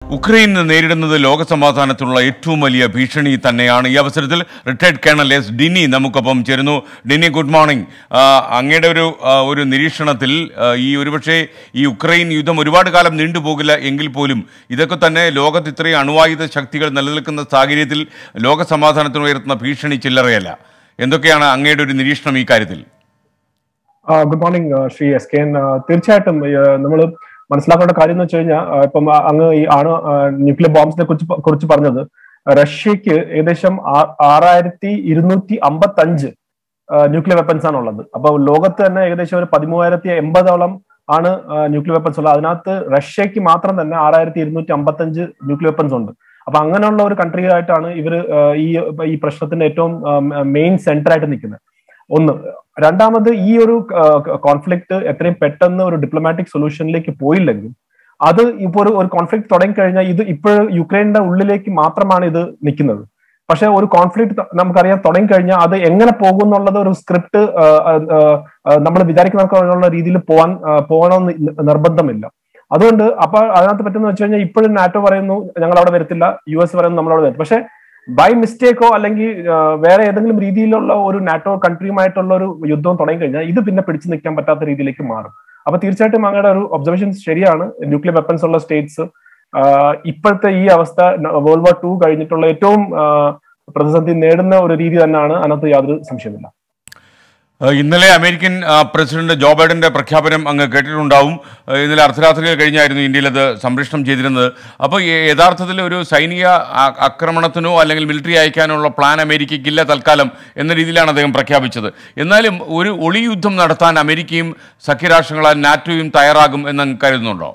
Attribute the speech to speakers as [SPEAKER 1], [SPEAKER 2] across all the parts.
[SPEAKER 1] Ukraine നേരിടുന്നത് ലോകസമാധാനത്തിനുള്ള ഏറ്റവും വലിയ ഭീഷണി തന്നെയാണ് ഈ അവസരത്തിൽ റിട്ടയർഡ് കേണൽ എസ് ഡിനി നമുക്കൊപ്പം ചേരുന്നു ഡിനി ഗുഡ് മോർണിംഗ് ആ, അങ്ങയുടെ ഒരു ആ, ഒരു നിരീക്ഷണത്തിൽ ആ, ഈ ഒരുപക്ഷെ ഈ ഉക്രൈൻ യുദ്ധം ഒരുപാട് കാലം നീണ്ടുപോകില്ല എങ്കിൽ പോലും ഇതൊക്കെ തന്നെ ലോകത്ത് ഇത്രയും അണുവായുധ ശക്തികൾ നിലനിൽക്കുന്ന സാഹചര്യത്തിൽ ലോകസമാധാനത്തിന് ഉയർത്തുന്ന ഭീഷണി ചില്ലറയല്ല എന്തൊക്കെയാണ് അങ്ങയുടെ ഒരു നിരീക്ഷണം ഈ കാര്യത്തിൽ
[SPEAKER 2] good morning Shri S K തീർച്ചയായിട്ടും നമ്മൾ മനസ്സിലാക്കേണ്ട കാര്യം എന്ന് വെച്ച് കഴിഞ്ഞാൽ ഇപ്പം ആ, അങ്ങ് ഈ ആണ് ന്യൂക്ലിയർ ബോംബ്സിനെ കുറിച്ച് പ- കുറിച്ച് പറഞ്ഞത് റഷ്യക്ക് ഏകദേശം ആ- ആറായിരത്തി ഇരുന്നൂറ്റി അമ്പത്തി അഞ്ച് ന്യൂക്ലിയർ വെപ്പൺസ് ആണ് ഉള്ളത് അപ്പൊ ലോകത്ത് തന്നെ ഏകദേശം ഒരു പതിമൂവായിരത്തി എൺപതോളം ആണ് ന്യൂക്ലിയർ വെപ്പൺസ് ഉള്ളത് അതിനകത്ത് റഷ്യക്ക് മാത്രം തന്നെ ആറായിരത്തി ഇരുന്നൂറ്റി അമ്പത്തി അഞ്ച് ന്യൂക്ലിയർ വെപ്പൺസ് ഉണ്ട് അപ്പൊ അങ്ങനെയുള്ള ഒരു കൺട്രി ആയിട്ടാണ് ഇവർ ഈ ഈ പ്രശ്നത്തിന്റെ ഏറ്റവും മെയിൻ സെന്റർ ആയിട്ട് നിൽക്കുന്നത് ഒന്ന് രണ്ടാമത് ഈ ഒരു കോൺഫ്ലിക്ട് എത്രയും പെട്ടെന്ന് ഒരു ഡിപ്ലോമാറ്റിക് സൊല്യൂഷനിലേക്ക് പോയില്ലെങ്കിൽ അത് ഇപ്പോൾ ഒരു ഒരു കോൺഫ്ലിക്ട് തുടങ്ങി കഴിഞ്ഞാൽ ഇത് ഇപ്പോൾ യുക്രൈനിന്റെ ഉള്ളിലേക്ക് മാത്രമാണ് ഇത് നിൽക്കുന്നത് പക്ഷെ ഒരു കോൺഫ്ലിക്ട് നമുക്കറിയാം തുടങ്ങി കഴിഞ്ഞാൽ അത് എങ്ങനെ പോകും എന്നുള്ളത് ഒരു സ്ക്രിപ്റ്റ് നമ്മൾ വിചാരിക്കുന്ന രീതിയിൽ പോവാൻ ആ, പോകണമെന്ന് നിർബന്ധമില്ല അതുകൊണ്ട് അപ്പൊ അതിനകത്ത് പറ്റുന്ന വെച്ച് കഴിഞ്ഞാൽ ഇപ്പോഴും നാറ്റോ പറയുന്നു ഞങ്ങൾ അവിടെ വരത്തില്ല യു എസ് പറയുന്നു നമ്മൾ അവിടെ വരും പക്ഷെ ബൈ മിസ്റ്റേക്കോ അല്ലെങ്കിൽ ആ, വേറെ ഏതെങ്കിലും രീതിയിലുള്ള ഒരു നാറ്റോ കൺട്രിയുമായിട്ടുള്ള ഒരു യുദ്ധം തുടങ്ങി കഴിഞ്ഞാൽ ഇത് പിന്നെ പിടിച്ചു നിൽക്കാൻ പറ്റാത്ത രീതിയിലേക്ക് മാറും അപ്പൊ തീർച്ചയായിട്ടും അങ്ങയുടെ ഒരു ഒബ്സർവേഷൻ ശരിയാണ് ന്യൂക്ലിയർ വെപ്പൺസ് ഉള്ള സ്റ്റേറ്റ്സ് ഇപ്പോഴത്തെ ഈ അവസ്ഥ വേൾഡ് വാർ ടു കഴിഞ്ഞിട്ടുള്ള ഏറ്റവും ആ, പ്രതിസന്ധി നേടുന്ന ഒരു രീതി തന്നെയാണ് അതിനകത്ത് യാതൊരു സംശയമില്ല
[SPEAKER 1] ഏഹ് ഇന്നലെ അമേരിക്കൻ ആ, പ്രസിഡന്റ് ജോ ബൈഡന്റെ പ്രഖ്യാപനം അങ്ങ് കേട്ടിട്ടുണ്ടാവും ഏഹ് ഇന്നലെ അർദ്ധരാത്രിയിൽ കഴിഞ്ഞായിരുന്നു ഇന്ത്യയിൽ അത് സംപ്രേഷണം ചെയ്തിരുന്നത് അപ്പോൾ യ- യഥാർത്ഥത്തിൽ ഒരു സൈനിക ആ- ആക്രമണത്തിനോ അല്ലെങ്കിൽ മിലിറ്ററി അയക്കാനുള്ള പ്ലാൻ അമേരിക്കയ്ക്കില്ല തൽക്കാലം എന്ന രീതിയിലാണ് അദ്ദേഹം പ്രഖ്യാപിച്ചത് എന്നാലും ഒരു ഒളി യുദ്ധം നടത്താൻ അമേരിക്കയും സഖ്യരാഷ്ട്രങ്ങളാൽ നാറ്റോയും തയ്യാറാകും എന്ന് അങ്ങ് കരുതുന്നുണ്ടോ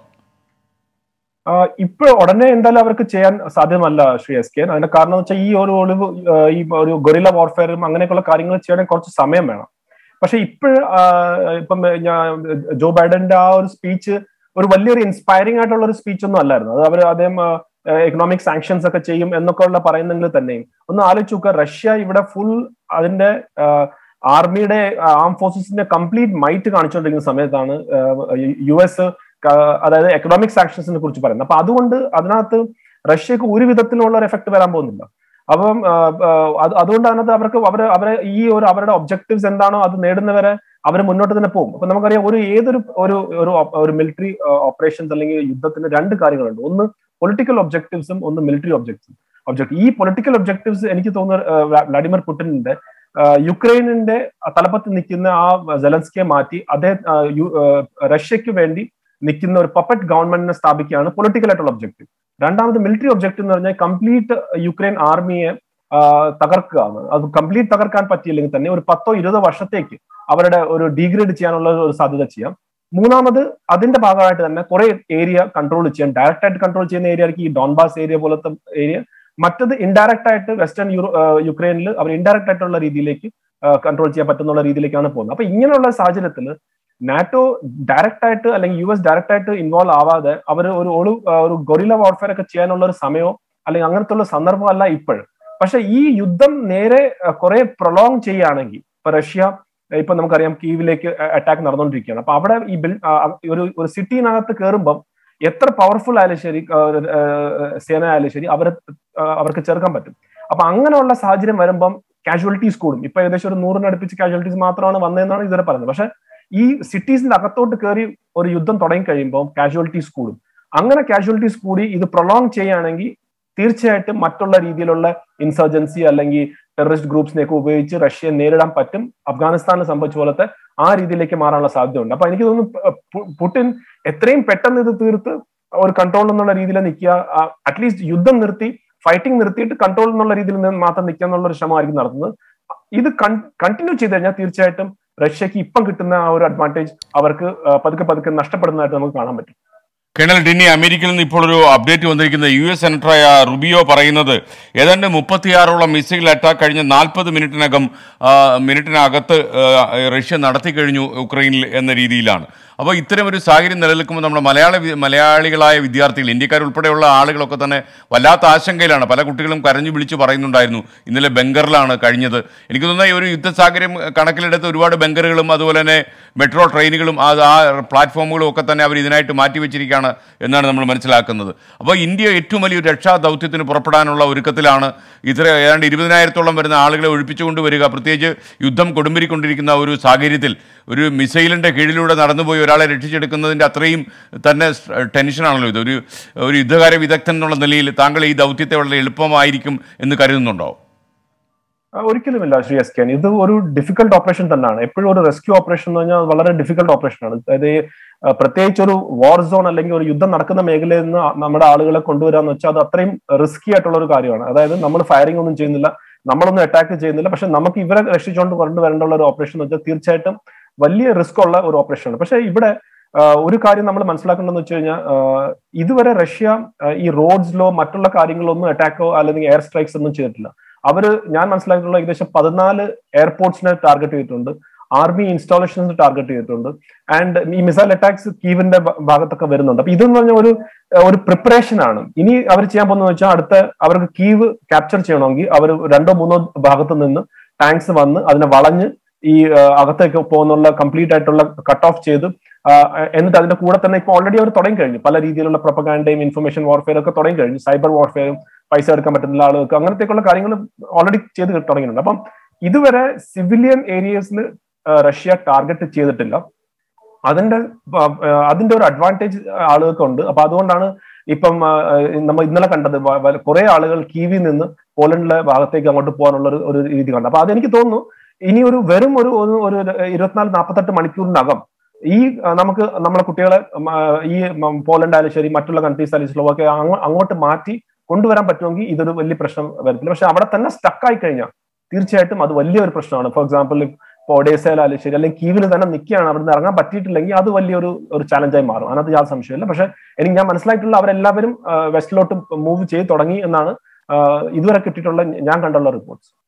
[SPEAKER 2] ഇപ്പോൾ ഉടനെ എന്തായാലും അവർക്ക് ചെയ്യാൻ സാധ്യമല്ല ശ്രീ എസ് കെ അതിന്റെ കാരണം എന്ന് വെച്ചാൽ ഈ ഒരു ഒളിവ് ആ, ഈ ഒരു ഗൊറില്ല വാർഫെയറും അങ്ങനെയൊക്കെയുള്ള കാര്യങ്ങൾ ചെയ്യണമെങ്കിൽ കുറച്ച് സമയം വേണം പക്ഷെ ഇപ്പോൾ ഇപ്പം ഞാൻ ജോ ബൈഡന്റെ ആ ഒരു സ്പീച്ച് ഒരു വലിയൊരു ഇൻസ്പയറിംഗ് ആയിട്ടുള്ള ഒരു സ്പീച്ച് ഒന്നും അല്ലായിരുന്നു അത് അവർ അദ്ദേഹം എക്കണോമിക് സാങ്ഷൻസ് ഒക്കെ ചെയ്യും എന്നൊക്കെ ഉള്ള പറയുന്നെങ്കിൽ തന്നെയും ഒന്ന് ആലോചിച്ച് നോക്കുക റഷ്യ ഇവിടെ ഫുൾ അതിന്റെ ആർമിയുടെ ആം ഫോഴ്സസിന്റെ കംപ്ലീറ്റ് മൈറ്റ് കാണിച്ചുകൊണ്ടിരിക്കുന്ന സമയത്താണ് യു എസ് അതായത് എക്കണോമിക് സാങ്ഷൻസിനെ കുറിച്ച് പറയുന്നത് അപ്പൊ അതുകൊണ്ട് അതിനകത്ത് റഷ്യക്ക് ഒരു വിധത്തിലുള്ള ഒരു എഫക്ട് വരാൻ പോകുന്നില്ല അപ്പം ആ, ആ, അത് അതുകൊണ്ട് അതിനകത്ത് അവർക്ക് അവര് അവരെ ഈ ഒരു അവരുടെ ഒബ്ജക്റ്റീവ്സ് എന്താണോ അത് നേടുന്നവരെ അവർ മുന്നോട്ട് തന്നെ പോകും അപ്പൊ നമുക്കറിയാം ഒരു ഏതൊരു ഒരു ഒരു op- ഒരു മിലിറ്ററി ഓപ്പറേഷൻസ് അല്ലെങ്കിൽ യുദ്ധത്തിന് രണ്ട് കാര്യങ്ങളുണ്ട് ഒന്ന് പൊളിറ്റിക്കൽ ഒബ്ജക്റ്റീവ്സും ഒന്ന് മിലിറ്ററി ഒബ്ജക്റ്റീവ്സും ഒബ്ജക്ട് ഈ പൊളിറ്റിക്കൽ ഒബ്ജക്റ്റീവ്സ് എനിക്ക് തോന്നുന്നു ആ, വ്ളാ- വ്ളാഡിമിർ പുടിന്റെ ആ, യുക്രൈനിന്റെ തലപ്പത്ത് നിൽക്കുന്ന ആ സെലൻസ്കിയെ മാറ്റി അതേ ആ, യു- ആ, റഷ്യക്ക് വേണ്ടി നിൽക്കുന്ന ഒരു പപ്പറ്റ് ഗവൺമെന്റിനെ സ്ഥാപിക്കുകയാണ് പൊളിറ്റിക്കൽ ആയിട്ടുള്ള ഒബ്ജക്റ്റീവ് രണ്ടാമത് മിലിറ്ററി ഒബ്ജക്റ്റീവ് എന്ന് പറഞ്ഞാൽ കംപ്ലീറ്റ് യുക്രൈൻ ആർമിയെ ആ, തകർക്കുകയാണ് അത് കംപ്ലീറ്റ് തകർക്കാൻ പറ്റിയില്ലെങ്കിൽ തന്നെ ഒരു പത്തോ ഇരുപതോ വർഷത്തേക്ക് അവരുടെ ഒരു ഡീഗ്രേഡ് ചെയ്യാനുള്ള ഒരു സാധ്യത ചെയ്യാം മൂന്നാമത് അതിന്റെ ഭാഗമായിട്ട് തന്നെ കുറെ ഏരിയ കൺട്രോൾ ചെയ്യാൻ ഡയറക്റ്റ് ആയിട്ട് കൺട്രോൾ ചെയ്യുന്ന ഏരിയ ആയിരിക്കും ഈ ഡോൺബാസ് ഏരിയ പോലത്തെ ഏരിയ മറ്റത് ഇൻഡയറക്റ്റ് ആയിട്ട് വെസ്റ്റേൺ യൂറോ യുക്രൈനിൽ അവർ ഇൻഡയറക്റ്റ് ആയിട്ടുള്ള രീതിയിലേക്ക് കൺട്രോൾ ചെയ്യാൻ പറ്റുന്ന രീതിയിലേക്കാണ് പോകുന്നത് അപ്പൊ ഇങ്ങനെയുള്ള സാഹചര്യത്തിൽ നാറ്റോ ഡയറക്റ്റ് ആയിട്ട് അല്ലെങ്കിൽ യു എസ് ഡയറക്റ്റ് ആയിട്ട് ഇൻവോൾവ് ആവാതെ അവർ ഒരു ഒളു ആ, ഒരു ഗൊറില വാർഫെയർ ഒക്കെ ചെയ്യാനുള്ള ഒരു സമയമോ അല്ലെങ്കിൽ അങ്ങനത്തെ ഉള്ള സന്ദർഭമല്ല ഇപ്പോഴും പക്ഷെ ഈ യുദ്ധം നേരെ കുറെ പ്രൊലോങ് ചെയ്യുകയാണെങ്കിൽ ഇപ്പൊ റഷ്യ ആ, ഇപ്പൊ നമുക്കറിയാം കീവിലേക്ക് അറ്റാക്ക് നടന്നുകൊണ്ടിരിക്കുകയാണ് അപ്പൊ അവിടെ ഈ ബിൽ ആ, ഒരു ഒരു സിറ്റിനകത്ത് കയറുമ്പം എത്ര പവർഫുൾ ആയാലും ശരി ആ, ആ, സേന ആയാലും ശരി അവരെ ആ, അവർക്ക് ചെറുക്കാൻ പറ്റും അപ്പൊ അങ്ങനെയുള്ള സാഹചര്യം വരുമ്പം കാഷ്വാലിറ്റീസ് കൂടും ഇപ്പൊ ഏകദേശം ഒരു നൂറിനടുപ്പിച്ച് കാഷ്വാലിറ്റീസ് മാത്രമാണ് വന്നതെന്നാണ് ഇതുവരെ പറയുന്നത് പക്ഷെ ഈ സിറ്റീസിന്റെ അകത്തോട്ട് കയറി ഒരു യുദ്ധം തുടങ്ങി കഴിയുമ്പോൾ കാഷ്വാലിറ്റീസ് കൂടും അങ്ങനെ കാഷ്വാലിറ്റീസ് കൂടി ഇത് പ്രൊലോങ് ചെയ്യുകയാണെങ്കിൽ തീർച്ചയായിട്ടും മറ്റുള്ള രീതിയിലുള്ള ഇൻസർജൻസി അല്ലെങ്കിൽ ടെററിസ്റ്റ് ഗ്രൂപ്പ്സിനെയൊക്കെ ഉപയോഗിച്ച് റഷ്യയെ നേരിടാൻ പറ്റും അഫ്ഗാനിസ്ഥാനിൽ സംഭവിച്ച പോലത്തെ ആ രീതിയിലേക്ക് മാറാനുള്ള സാധ്യതയുണ്ട് അപ്പൊ എനിക്ക് തോന്നുന്നു പു- പു- പുടിൻ എത്രയും പെട്ടെന്ന് ഇത് തീർത്ത് ഒരു കൺട്രോൾ എന്നുള്ള രീതിയിൽ നിൽക്കുക അറ്റ്ലീസ്റ്റ് യുദ്ധം നിർത്തി ഫൈറ്റിംഗ് നിർത്തിയിട്ട് കൺട്രോൾ എന്നുള്ള രീതിയിൽ നിന്ന് മാത്രം നിൽക്കുക എന്നുള്ള ഒരു ശ്രമമായിരിക്കും നടത്തുന്നത് ഇത് കണ്ടിന്യൂ ചെയ്ത് കഴിഞ്ഞാൽ തീർച്ചയായിട്ടും റഷ്യക്ക് ഇപ്പം കിട്ടുന്ന ആ ഒരു അഡ്വാൻറ്റേജ് അവർക്ക് ആ, പതുക്കെ പതുക്കെ നഷ്ടപ്പെടുന്നതായിട്ട് നമുക്ക് കാണാൻ പറ്റും
[SPEAKER 1] കേണൽ ഡിന്നി അമേരിക്കയിൽ നിന്ന് ഇപ്പോൾ ഒരു അപ്ഡേറ്റ് വന്നിരിക്കുന്നത് യു എസ് സെനറ്ററായ റുബിയോ പറയുന്നത് ഏതാണ്ട് മുപ്പത്തിയാറോളം മിസൈൽ അറ്റാക്ക് കഴിഞ്ഞ നാൽപ്പത് മിനിറ്റിനകം ആ, മിനിറ്റിനകത്ത് ആ, റഷ്യ നടത്തി കഴിഞ്ഞു ഉക്രൈനിൽ എന്ന രീതിയിലാണ് അപ്പോൾ ഇത്തരം ഒരു സാഹചര്യം നിലനിൽക്കുമ്പോൾ നമ്മുടെ മലയാള വി- മലയാളികളായ വിദ്യാർത്ഥികൾ ഇന്ത്യക്കാരുൾപ്പെടെയുള്ള ആളുകളൊക്കെ തന്നെ വല്ലാത്ത ആശങ്കയിലാണ് പല കുട്ടികളും കരഞ്ഞു വിളിച്ചു പറയുന്നുണ്ടായിരുന്നു ഇന്നലെ ബംഗറിലാണ് കഴിഞ്ഞത് എനിക്ക് തോന്നുന്ന ഈ ഒരു യുദ്ധ സാഹചര്യം കണക്കിലെടുത്ത് ഒരുപാട് ബംഗറുകളും അതുപോലെ തന്നെ മെട്രോ ട്രെയിനുകളും അത് ആ പ്ലാറ്റ്ഫോമുകളും ഒക്കെ തന്നെ അവർ ഇതിനായിട്ട് മാറ്റിവെച്ചിരിക്കുകയാണ് എന്നാണ് നമ്മൾ മനസ്സിലാക്കുന്നത് അപ്പോൾ ഇന്ത്യ ഏറ്റവും വലിയൊരു രക്ഷാ ദൗത്യത്തിന് പുറപ്പെടാനുള്ള ഒരുക്കത്തിലാണ് ഇത്ര ഏതാണ്ട് ഇരുപതിനായിരത്തോളം വരുന്ന ആളുകളെ ഒഴിപ്പിച്ചുകൊണ്ട് വരിക പ്രത്യേകിച്ച് യുദ്ധം കൊടുമ്പിരിക്കൊണ്ടിരിക്കുന്ന ഒരു സാഹചര്യത്തിൽ ഒരു മിസൈലിൻ്റെ കീഴിലൂടെ നടന്നുപോയി ഒരാളെ രക്ഷിച്ചെടുക്കുന്നതിൻ്റെ അത്രയും തന്നെ സ്- ടെൻഷനാണല്ലോ ഇത് ഒരു ഒരു യുദ്ധകാര്യ വിദഗ്ധൻ എന്നുള്ള നിലയിൽ താങ്കൾ ഈ ദൗത്യത്തെ വളരെ എളുപ്പമായിരിക്കും എന്ന് കരുതുന്നുണ്ടോ
[SPEAKER 2] ആ, ഒരിക്കലുമില്ല ശ്രീ എസ് കെ ഇത് ഒരു ഡിഫിക്കൽട്ട് ഓപ്പറേഷൻ തന്നെയാണ് എപ്പോഴും ഒരു റെസ്ക്യൂ ഓപ്പറേഷൻ എന്ന് പറഞ്ഞാൽ വളരെ ഡിഫിക്കൽട്ട് ഓപ്പറേഷൻ ആണ് അതായത് ആ, പ്രത്യേകിച്ച് ഒരു വാർ സോൺ അല്ലെങ്കിൽ ഒരു യുദ്ധം നടക്കുന്ന മേഖലയിൽ നിന്ന് നമ്മുടെ ആളുകളെ കൊണ്ടുവരാന്ന് വെച്ചാൽ അത് അത്രയും റിസ്കി ആയിട്ടുള്ള ഒരു കാര്യമാണ് അതായത് നമ്മൾ ഫയറിംഗ് ഒന്നും ചെയ്യുന്നില്ല നമ്മളൊന്നും അറ്റാക്ക് ചെയ്യുന്നില്ല പക്ഷെ നമുക്ക് ഇവരെ രക്ഷിച്ചുകൊണ്ട് കൊണ്ടുവരേണ്ട ഒരു ഓപ്പറേഷൻ എന്ന് വെച്ചാൽ തീർച്ചയായിട്ടും വലിയ റിസ്ക് ഉള്ള ഒരു ഓപ്പറേഷൻ ആണ് പക്ഷെ ഇവിടെ ആ, ഒരു കാര്യം നമ്മൾ മനസ്സിലാക്കേണ്ടതെന്ന് വെച്ച് കഴിഞ്ഞാൽ ആ, ഇതുവരെ റഷ്യ ആ, ഈ റോഡ്സിലോ മറ്റുള്ള കാര്യങ്ങളൊന്നും അറ്റാക്കോ അല്ലെങ്കിൽ എയർ സ്ട്രൈക്സ് ഒന്നും ചെയ്തിട്ടില്ല അവര് ഞാൻ മനസ്സിലാക്കിയിട്ടുള്ള ഏകദേശം പതിനാല് എയർപോർട്സിനെ ടാർഗറ്റ് ചെയ്തിട്ടുണ്ട് ആർമി ഇൻസ്റ്റാളേഷൻസ് ടാർഗറ്റ് ചെയ്തിട്ടുണ്ട് ആൻഡ് ഈ മിസൈൽ അറ്റാക്സ് കീവിന്റെ ഭ- ഭാഗത്തൊക്കെ വരുന്നുണ്ട് അപ്പൊ ഇതെന്ന് പറഞ്ഞ ഒരു ഒരു പ്രിപ്പറേഷൻ ആണ് ഇനി അവർ ചെയ്യാൻ പോകുന്നത് വെച്ചാൽ അടുത്ത അവർക്ക് കീവ് ക്യാപ്ചർ ചെയ്യണമെങ്കിൽ അവർ രണ്ടോ മൂന്നോ ഭാഗത്ത് നിന്ന് ടാങ്ക്സ് വന്ന് അതിനെ വളഞ്ഞ് ഈ ആ, അകത്തേക്ക് പോകുന്നുള്ള കംപ്ലീറ്റ് ആയിട്ടുള്ള കട്ട് ഓഫ് ചെയ്ത് ആ, എന്നിട്ട് അതിന്റെ കൂടെ തന്നെ ഇപ്പൊ ഓൾറെഡി അവർ തുടങ്ങി കഴിഞ്ഞു പല രീതിയിലുള്ള പ്രൊപ്പഗാൻഡയും ഇൻഫർമേഷൻ വാർഫെയർ ഒക്കെ തുടങ്ങി കഴിഞ്ഞു സൈബർ വാർഫെയറും പൈസ എടുക്കാൻ പറ്റുന്ന ആളുകൾക്ക് അങ്ങനത്തേക്കുള്ള കാര്യങ്ങൾ ഓൾറെഡി ചെയ്ത് തുടങ്ങിയിട്ടുണ്ട് അപ്പം ഇതുവരെ സിവിലിയൻ ഏരിയസിൽ റഷ്യ ടാർഗറ്റ് ചെയ്തിട്ടില്ല അതിന്റെ പ- ആ, അതിന്റെ ഒരു അഡ്വാൻറ്റേജ് ആളുകൾക്കുണ്ട് അപ്പൊ അതുകൊണ്ടാണ് ഇപ്പം ആ, നമ്മൾ ഇന്നലെ കണ്ടത് വ- വ- കുറെ ആളുകൾ കീവിൽ നിന്ന് പോലണ്ടിലെ ഭാഗത്തേക്ക് അങ്ങോട്ട് പോകാനുള്ള ഒരു ഒരു രീതി കണ്ടു അപ്പൊ അതെനിക്ക് തോന്നുന്നു ഇനി ഒരു വെറും ഒരു ഒരു ഒരു ഇരുപത്തിനാല് നാൽപ്പത്തെട്ട് മണിക്കൂറിനകം ഈ ആ, നമുക്ക് നമ്മളെ കുട്ടികളെ ഉം, ആ, ഈ ഉം, പോലണ്ട് ആയാലും ശരി മറ്റുള്ള കൺട്രീസ് ആയാലും സ്ലോവാക്യ അങ്ങോ- അങ്ങോട്ട് മാറ്റി കൊണ്ടുവരാൻ പറ്റുമെങ്കിൽ ഇതൊരു വലിയ പ്രശ്നം വരത്തില്ല പക്ഷെ അവിടെ തന്നെ സ്റ്റക്ക് ആയി കഴിഞ്ഞാൽ തീർച്ചയായിട്ടും അത് വലിയൊരു പ്രശ്നമാണ് ഫോർ എക്സാമ്പിൾ ഇപ്പോൾ ഒഡേസയിലായാലും ശരി അല്ലെങ്കിൽ കീവിൽ തന്നെ നിൽക്കുകയാണ് അവിടുന്ന് ഇറങ്ങാൻ പറ്റിയിട്ടില്ലെങ്കിൽ അത് വലിയൊരു ഒരു ചാലഞ്ചായി മാറും അതിനകത്ത് യാതൊരു സംശയമില്ല പക്ഷെ എനിക്ക് ഞാൻ മനസ്സിലായിട്ടുള്ള അവരെല്ലാവരും വെസ്റ്റിലോട്ട് മൂവ് ചെയ്ത് തുടങ്ങി എന്നാണ് ആ, ഇതുവരെ കിട്ടിയിട്ടുള്ള ഞാൻ കണ്ടുള്ള റിപ്പോർട്ട്സ്